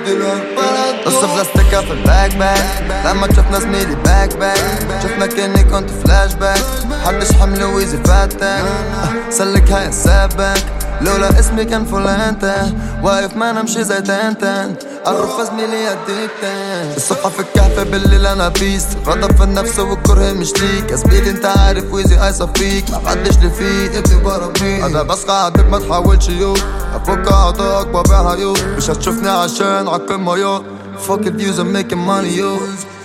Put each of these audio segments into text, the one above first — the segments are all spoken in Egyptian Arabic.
الدولار نص لاستيكة في الباك باك لما شفنا زميلي باك باك شفنا كأني كنت فلاش باك محدش حمل ويزي فاتك سلك هاي السباك لولا اسمي كان فلانتا واقف ما نمشي زي تانتان عرف زميلي يديك تان الصبح في الكهف بالليل انا بيس غضب في النفس والكره مش ليك يا زميلي انت عارف ويزي ايصف فيك ما حدش لي فيك انت بربيك انا بسقى عدك ما تحاولش يو افك اعطاك وابيعها يو مش هتشوفني عشان عالقمة يو Fuck it views I'm making money yo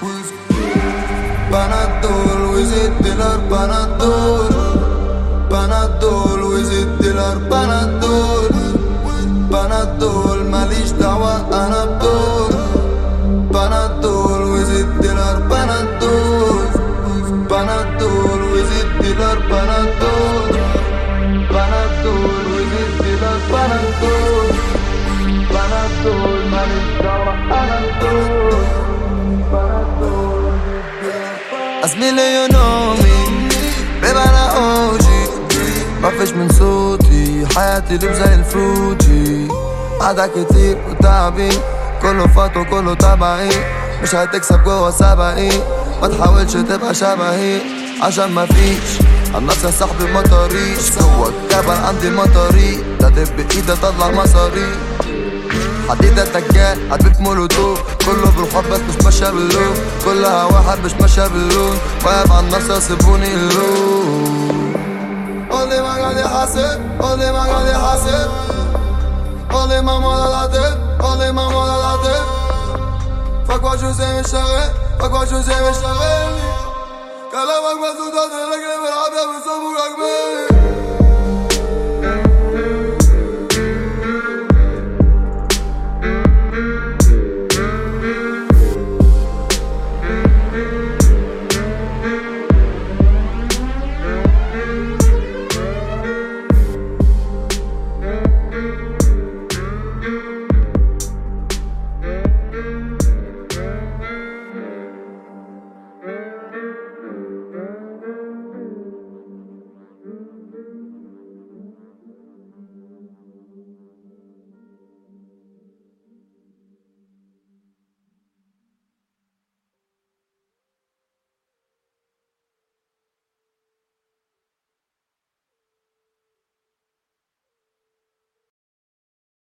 بنادول ويزيد ديلار بنادول بنادول ويزيد ديلار بنادول بنادول ماليش دعوة أنا بدول بنادول ويزيد ديلار بنادول بنادول ويزيد ديلار بنادول بنادول ويزيد ديلار بنادول بنادول ماليش دعوة أنا بدول بنادول زميلي you know me بيب أنا أوجي مفيش من صوتي حياتي لب زي الفروجي عدا كتير وتعبي كله فات وكله تبعي مش هتكسب جوا سبعي ما تحاولش تبقى شبهي عشان مفيش الناس يا صاحبي ما طريش جوا الجبل عندي مطاري ده دب ايدي طلع مصاري حديدة دجال حبيب مولوتوف كله بالحب بس مش ماشية باللون كلها واحد مش ماشية باللون واقف على الناس يسيبوني اللون قولي ما قاعد يحاسب قولي ما قاعد يحاسب قولي ما مولا العتب قولي ما مولا العتب فك وشو زي مش شغال فك وشو زي مش شغال كلامك مسدود رجلي بالعافية بيصابوك عجباني